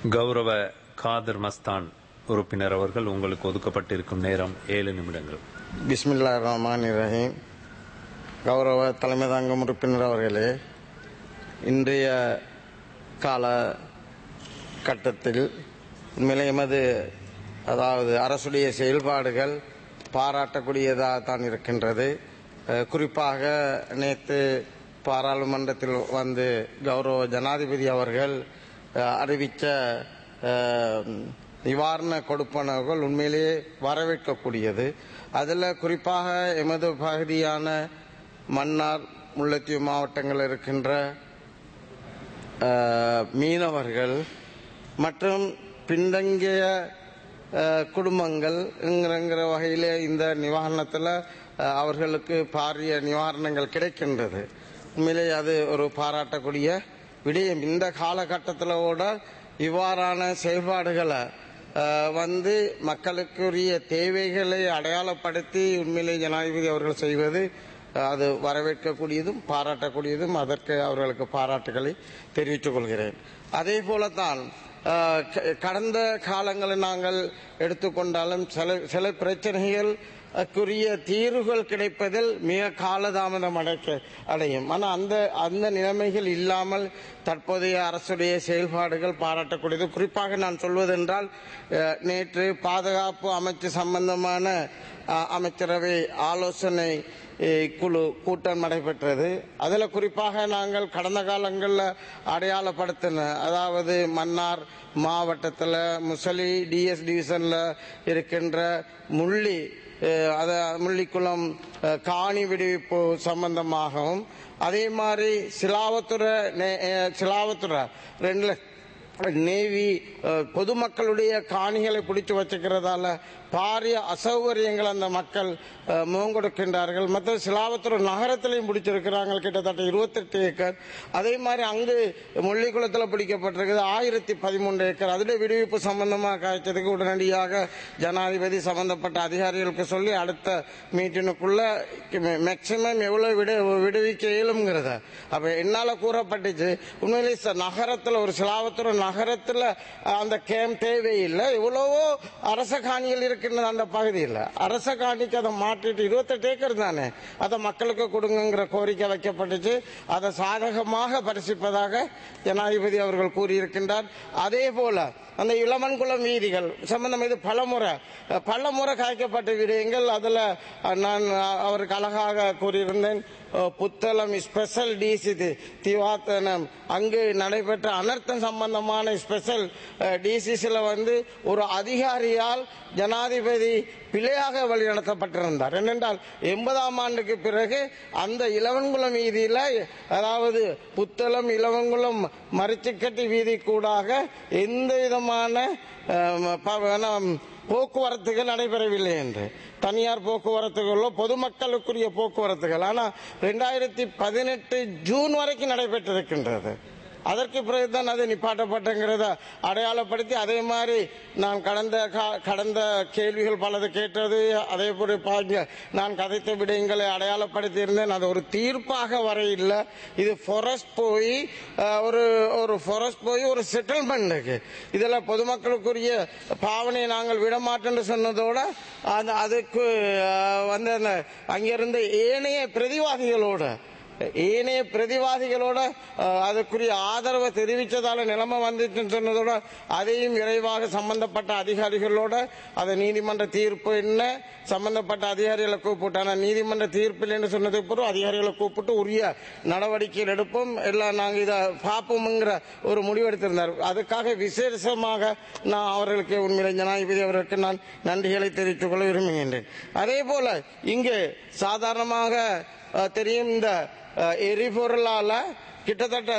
கௌரவ காதர் மஸ்தான் உறுப்பினர் அவர்கள் உங்களுக்கு ஒதுக்கப்பட்டிருக்கும் நேரம் ஏழு நிமிடங்கள் பிஸ்மில்லா ரஹ்மான் ரஹீம் கௌரவ தலைமை தாங்கும் உறுப்பினர் அவர்களே இன்றைய கால கட்டத்தில் உண்மையிலே எமது அதாவது அரசுடைய செயல்பாடுகள் பாராட்டக்கூடியதாக தான் இருக்கின்றது அஹ், குறிப்பாக நேற்று பாராளுமன்றத்தில் வந்து கௌரவ ஜனாதிபதி அவர்கள் அஹ், அறிவித்த அஹ், நிவாரண கொடுப்பனவுகள் உண்மையிலேயே வரவேற்கக்கூடியது அதில் குறிப்பாக எமது பகுதியான மன்னார் முல்லைத்தீவு மாவட்டங்கள் இருக்கின்ற அஹ், மீனவர்கள் மற்றும் பின்தங்கிய அஹ், குடும்பங்கள் என்கிற வகையிலே இந்த நிவாரணத்தில் அஹ், அவர்களுக்கு பாரிய நிவாரணங்கள் கிடைக்கின்றது உண்மையிலே அது ஒரு பாராட்டக்கூடிய விடயம் இந்த காலகட்டத்தில் கூட இவ்வாறான செயல்பாடுகளை அஹ், வந்து மக்களுக்குரிய தேவைகளை அடையாளப்படுத்தி உண்மையிலே ஜனாதிபதி அவர்கள் செய்வது அஹ், அது வரவேற்கக்கூடியதும் பாராட்டக்கூடியதும் அதற்கு அவர்களுக்கு பாராட்டுகளை தெரிவித்துக் கொள்கிறேன் அதே போலத்தான் அஹ், க- கடந்த காலங்களை நாங்கள் எடுத்துக்கொண்டாலும் சில சில பிரச்சனைகள் க்குரிய தீர்வுகள் கிடைப்பதில் மிக காலதாமதம் அடைக்க அடையும் ஆனால் அந்த அந்த நிலைமைகள் இல்லாமல் தற்போதைய அரசுடைய செயல்பாடுகள் பாராட்டக்கூடியது குறிப்பாக நான் சொல்வதென்றால் அஹ், நேற்று பாதுகாப்பு அமைச்சு சம்பந்தமான அஹ், அமைச்சரவை ஆலோசனை அஹ், குழு கூட்டம் நடைபெற்றது அதில் குறிப்பாக நாங்கள் கடந்த காலங்களில் அடையாளப்படுத்தின அதாவது மன்னார் மாவட்டத்தில் முசலி டிஎஸ் டிவிஷனில் இருக்கின்ற முள்ளி அஹ், அத முள்ளிக்குளம் அஹ், காணி விடுவிப்பு சம்பந்தமாகவும் அதே மாதிரி சிலாவத்துறை நே- அஹ், சிலாவத்துறை ரெண்டு லட்ச- நேவி அஹ், பொதுமக்களுடைய காணிகளை பிடிச்சு வச்சுக்கிறதால பாரிய அசௌகரியங்கள் அந்த மக்கள் அஹ், முகம் கொடுக்கின்றார்கள் மற்ற சிலாவத்தூர் நகரத்திலையும் பிடிச்சிருக்கிறாங்க கிட்டத்தட்ட இருபத்தெட்டு ஏக்கர் அதே மாதிரி அங்கு முள்ளிக்குளத்தில் பிடிக்கப்பட்டிருக்குது ஆயிரத்தி பதிமூன்று ஏக்கர் அதில் விடுவிப்பு சம்பந்தமாக காய்ச்சதுக்கு உடனடியாக ஜனாதிபதி சம்பந்தப்பட்ட அதிகாரிகளுக்கு சொல்லி அடுத்த மீட்டினுக்குள்ள மேக்சிமம் எவ்வளவு விடு விடுவிக்க இயலுங்கிறத அப்ப என்னால கூறப்பட்டுச்சு உண்மையிலே ச- நகரத்துல ஒரு சிலாவத்தூர் நகரத்துல அஹ், அந்த கேம் தேவையில்லை எவ்வளவோ அரச காணிகள் இருக்கின்றது அந்த பகுதியில் அரச காணிக்கு அதை மாற்றிட்டு இருபத்தெட்டு ஏக்கர் தானே அதை மக்களுக்கு கொடுங்கிற கோரிக்கை வைக்கப்பட்டுச்சு அதை சாதகமாக பரிசிப்பதாக ஜனாதிபதி அவர்கள் கூறியிருக்கின்றார் அதே போல அந்த இளமன்குளம் வீதிகள் சம்பந்தம் இது பலமுறை அஹ், பலமுறை காய்க்கப்பட்ட விடயங்கள் அதுல அஹ், நான் அஹ், அவருக்கு அழகாக கூறியிருந்தேன் அஹ், புத்தளம் ஸ்பெஷல் டிசி திவாத்தனம் அங்கு நடைபெற்ற அனர்த்தம் சம்பந்தமான ஸ்பெஷல் டிசிசில வந்து ஒரு அதிகாரியால் ஜனாதிபதி பிழையாக வழிநடத்தப்பட்டிருந்தார் என்னென்றால் எண்பதாம் ஆண்டுக்கு பிறகு அந்த இளவன்குளம் வீதியில அதாவது புத்தளம் இளவன்குளம் மரிச்சுக்கட்டி வீதி கூடாக எந்த விதமான அஹ், ப- நம் போக்குவரத்துகள் நடைபெறவில்லை என்று தனியார் போக்குவரத்துகளோ பொதுமக்களுக்குரிய போக்குவரத்துகள் ஆனால் ரெண்டாயிரத்தி பதினெட்டு ஜூன் வரைக்கும் நடைபெற்றிருக்கின்றது அதற்கு பிறகுதான் அது நிப்பாட்டப்பட்டங்கிறத அடையாளப்படுத்தி அதே மாதிரி நான் கடந்த கா- கடந்த கேள்விகள் பலது கேட்டது அதே போல பாருங்க நான் கதைத்த விடயங்களை அடையாளப்படுத்தி இருந்தேன் அது ஒரு தீர்ப்பாக வர இல்லை இது ஃபாரஸ்ட் போய் அஹ், ஒரு ஒரு ஃபாரஸ்ட் போய் ஒரு செட்டில்மெண்ட்டுக்கு இதில் பொதுமக்களுக்குரிய பாவனையை நாங்கள் விடமாட்டோம்னு சொன்னதோட அந்த அதுக்கு அஹ், வந்து அந்த அங்கிருந்த ஏனைய பிரதிவாதிகளோட ஏனைய பிரதிவாதிகளோட அஹ், அதுக்குரிய ஆதரவை தெரிவித்ததால நிலைமை வந்துச்சுன்னு சொன்னதோட அதையும் விரைவாக சம்பந்தப்பட்ட அதிகாரிகளோட அது நீதிமன்ற தீர்ப்பு என்ன சம்பந்தப்பட்ட அதிகாரிகளை கூப்பிட்டு ஆனால் நீதிமன்ற தீர்ப்பில் என்று சொன்னதுக்கு பிறகு அதிகாரிகளை கூப்பிட்டு உரிய நடவடிக்கைகள் எடுப்போம் எல்லாம் நாங்கள் இதை பார்ப்போம்ங்கிற ஒரு முடிவெடுத்திருந்தார் அதுக்காக விசேஷமாக நான் அவர்களுக்கு உண்மையிலே ஜனாதிபதி அவர்களுக்கு நான் நன்றிகளை தெரிவித்துக் கொள்ள விரும்புகின்றேன் அதே போல இங்கு சாதாரணமாக அஹ், தெரியும் இந்த அஹ், எரிபொருளால கிட்டத்தட்ட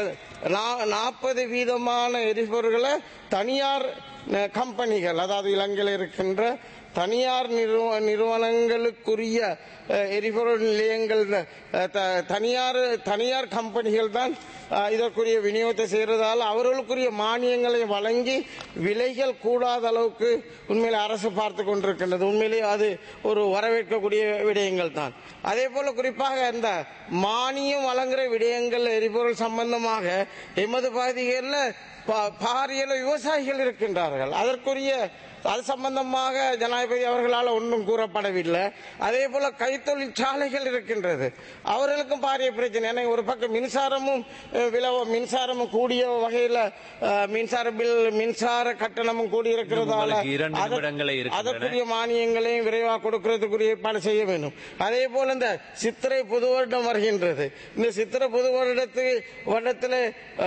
நாற்பது வீதமான எரிபொருள்களை தனியார் அஹ், கம்பெனிகள் அதாவது இலங்கையில் இருக்கின்ற தனியார் நிறுவ நிறுவனங்களுக்குரிய அஹ், எரிபொருள் நிலையங்கள் அஹ், த- தனியார் தனியார் கம்பெனிகள் தான் அஹ், இதற்குரிய விநியோகத்தை செய்யறதால அவர்களுக்குரிய மானியங்களை வழங்கி விலைகள் கூடாத அளவுக்கு உண்மையிலே அரசு பார்த்து கொண்டிருக்கின்றது உண்மையிலே அது ஒரு வரவேற்கக்கூடிய விடயங்கள் தான் அதே போல குறிப்பாக இந்த மானியம் வழங்குற விடயங்கள் எரிபொருள் சம்பந்தமாக எமது பகுதிகளில் பா- பாரிய அளவு விவசாயிகள் இருக்கின்றார்கள் அதற்குரிய அது சம்பந்தமாக ஜனாதிபதி அவர்களால் ஒன்றும் கூறப்படவில்லை அதே போல கைத்தொழிற்சாலைகள் இருக்கின்றது அவர்களுக்கும் பாரிய பிரச்சனை ஏன்னா ஒரு பக்கம் மின்சாரமும் அஹ், விலை மின்சாரமும் கூடிய வகையில் அஹ், மின்சார பில் மின்சார கட்டணமும் கூடியிருக்கிறதால உங்களுக்கு இரண்டு அதற்- நிமிடங்களே இருக்கின்றன. அதற்குரிய மானியங்களையும் விரைவாக கொடுக்கிறதுக்குரிய ஏற்பாடு செய்ய வேண்டும் அதே போல இந்த சித்திரை புது வருடம் வருகின்றது இந்த சித்திரை புது வருடத்துக்கு வருடத்தில்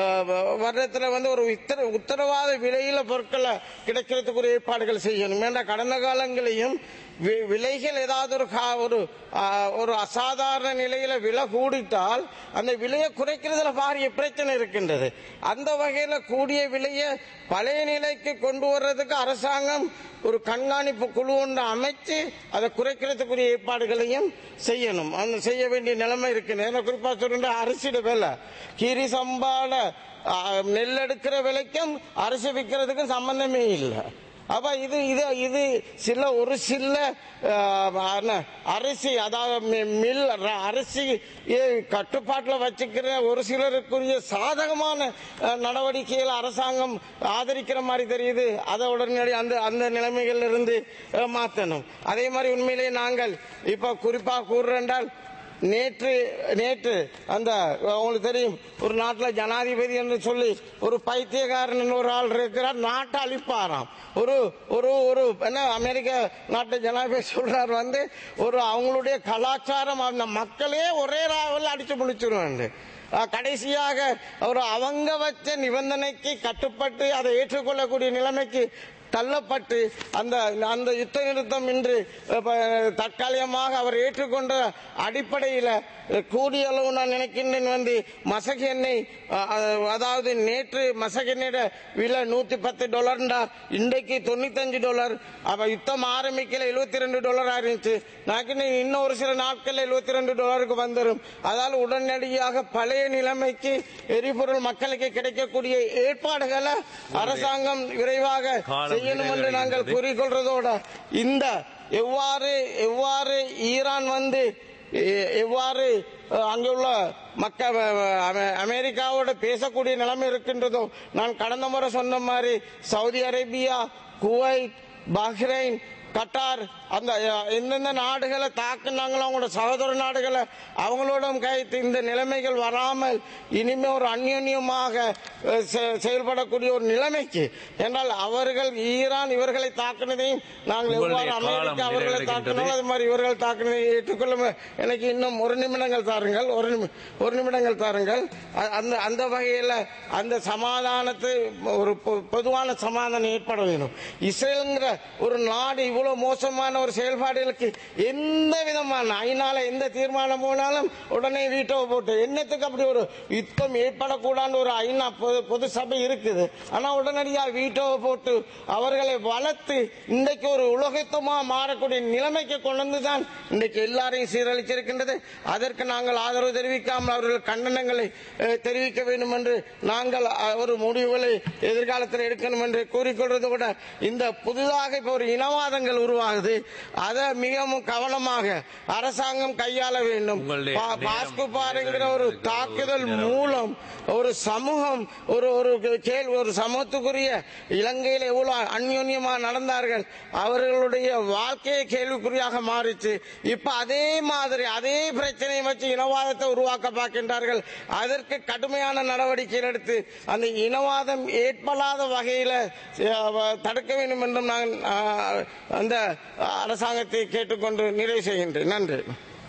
வருடத்தில் வந்து ஒரு உத்தர உத்தரவாத விலையில பொருட்களை கிடைக்கிறதுக்குரிய ஏற்பாடுகள் செய்யணும் ஏன்னா கடந்த காலங்களையும் வி- விலைகள் ஏதாவது ஒரு கா- ஒரு ஆ, ஒரு அசாதாரண நிலையில விலை கூடிட்டால் அந்த விலையை குறைக்கிறதுல பாரிய பிரச்சனை இருக்கின்றது அந்த வகையில கூடிய விலையை பழைய நிலைக்கு கொண்டு வர்றதுக்கு அரசாங்கம் ஒரு கண்காணிப்பு குழு ஒன்று அமைச்சு அதை குறைக்கிறதுக்குரிய ஏற்பாடுகளையும் செய்யணும் அந்த செய்ய வேண்டிய நிலைமை இருக்கு ஏன்னா குறிப்பா சொல்ற அரிசியோட விலை கீரி சம்பால ஆ, நெல் எடுக்கிற விலைக்கும் அரிசி விற்கிறதுக்கும் சம்பந்தமே இல்லை அப்ப இது இது இது சில ஒரு சில ஆஹ், என்ன, அரிசி அதாவது மி- மில் ர- அரிசி கட்டுப்பாட்டில் வச்சுக்கிற ஒரு சிலருக்குரிய சாதகமான அஹ், நடவடிக்கைகளை அரசாங்கம் ஆதரிக்கிற மாதிரி தெரியுது அதை உடனடி அந்த அந்த நிலைமைகள்ல இருந்து அஹ், மாத்தணும் அதே மாதிரி உண்மையிலேயே நாங்கள் இப்ப குறிப்பா கூறுறென்றால் நேற்று நேற்று அந்த உங்களுக்கு தெரியும் ஒரு நாட்டில் ஜனாதிபதி என்று சொல்லி ஒரு பைத்தியக்காரன் ஒரு ஆள் இருக்கிறார் நாட்டை அழிப்பாராம் ஒரு ஒரு ஒரு என்ன அமெரிக்க நாட்டு ஜனாதிபதி சொல்றார் வந்து ஒரு அவங்களுடைய கலாச்சாரம் அந்த மக்களே ஒரே ராவில் அடிச்சு முடிச்சிருவாங்க அஹ் கடைசியாக அவர் அவங்க வச்ச நிபந்தனைக்கு கட்டுப்பட்டு அதை ஏற்றுக்கொள்ளக்கூடிய நிலைமைக்கு தள்ளப்பட்டு அந்த அந்த யுத்த நிறுத்தம் இன்று அஹ், ப- தற்காலிகமாக அவர் ஏற்றுக்கொண்ட அடிப்படையில் அஹ், கூடிய அளவு நான் நினைக்கின்றேன் வந்து மசகு எண்ணெய் அஹ், அஹ், அதாவது நேற்று மசகு எண்ணெயோட விலை நூத்தி பத்து டாலர்ண்டா இன்றைக்கு தொண்ணூத்தஞ்சு டாலர் அப்ப யுத்தம் ஆரம்பிக்கல எழுபத்தி ரெண்டு டாலர் ஆயிருந்துச்சு நான் இன்னும் ஒரு சில நாட்கள்ல எழுபத்தி ரெண்டு டாலருக்கு வந்துடும் அதால் உடனடியாக பழைய நிலைமைக்கு எரிபொருள் மக்களுக்கு கிடைக்கக்கூடிய ஏற்பாடுகளை அரசாங்கம் விரைவாக காலம் செய்யணும் என்று நாங்கள் நிறைவடைகின்றது. கூறிக்கொள்றதோட இந்த எவ்வாறு எவ்வாறு ஈரான் வந்து எ- எவ்வாறு அஹ், அங்குள்ள மக்கள் அமெரிக்காவோட பேசக்கூடிய நிலைமை இருக்கின்றதோ நான் கடந்த முறை சொன்ன மாதிரி Saudi Arabia Kuwait Bahrain Qatar அந்த அஹ், எந்தெந்த நாடுகளை தாக்குனாங்களோ அவங்களோட சகோதர நாடுகளை அவங்களோட கைத்து இந்த நிலைமைகள் வராமல் இனிமே ஒரு அந்யோன்யமாக அஹ், செ- செயல்படக்கூடிய ஒரு நிலைமைக்கு என்றால் அவர்கள் ஈரான் இவர்களை தாக்குனதையும் நாங்கள் உங்களுடைய எவ்வாறு காலம் அமெரிக்கா அவர்களை நிறைவடைகின்றது. தாக்கினோம் அது மாதிரி இவர்கள் தாக்குனதை ஏற்றுக்கொள்ள மு- எனக்கு இன்னும் ஒரு நிமிடங்கள் தாருங்கள் ஒரு நிமி- ஒரு நிமிடங்கள் தாருங்கள் அ- அந்த அந்த வகையில் அந்த சமாதானத்தை ஒரு பொ- பொதுவான சமாதானம் ஏற்பட வேணும் இஸ்ரேலுங்கிற ஒரு நாடு இவ்வளவு மோசமான ஒரு செயல்பாடுகளுக்கு எந்த விதமான ஐநால எந்த தீர்மானம் போனாலும் உடனே வீட்டோ போட்டு என்னத்துக்கு அப்படி ஒரு யுத்தம் ஏற்படக்கூடாது ஒரு ஐநா பொது பொது சபை இருக்குது ஆனா உடனடியாக வீட்டோ போட்டு அவர்களை வளர்த்து இன்றைக்கு ஒரு உலகத்தமா மாறக்கூடிய நிலைமைக்கு கொண்டு வந்து தான் இன்றைக்கு எல்லாரையும் சீரழிச்சிருக்கின்றது அதற்கு நாங்கள் ஆதரவு தெரிவிக்காமல் அவர்கள் கண்டனங்களை அஹ், தெரிவிக்க வேண்டும் என்று நாங்கள் அஹ், ஒரு முடிவுகளை எதிர்காலத்தில் எடுக்கணும் என்று கூறிக்கொள்றது கூட இந்த புதிதாக இப்ப ஒரு இனவாதங்கள் உருவாகுது அதை மிகவும் கவனமாக அரசாங்கம் கையாள வேண்டும் உங்களுடைய பா- நேரம் பாஸ்கு பாருங்கிற ஒரு நிறைவடைகிறது. தாக்குதல் நேரம். மூலம் ஒரு சமூகம் ஒரு ஒரு கேள்வி ஒரு சமூகத்துக்குரிய இலங்கையில் எவ்வளவு அந்யோன்யமா நடந்தார்கள் அவர்களுடைய வாழ்க்கையை கேள்விக்குறியாக மாறிச்சு இப்ப அதே மாதிரி அதே பிரச்சனையை வச்சு இனவாதத்தை உருவாக்க பார்க்கின்றார்கள் அதற்கு கடுமையான நடவடிக்கைகள் எடுத்து அந்த இனவாதம் ஏற்படாத வகையில அஹ், தடுக்க வேண்டும் என்றும் நான் அஹ், அந்த அரசாங்கத்தை கேட்டுக்கொண்டு நிறைவு செய்கின்றேன் நன்றி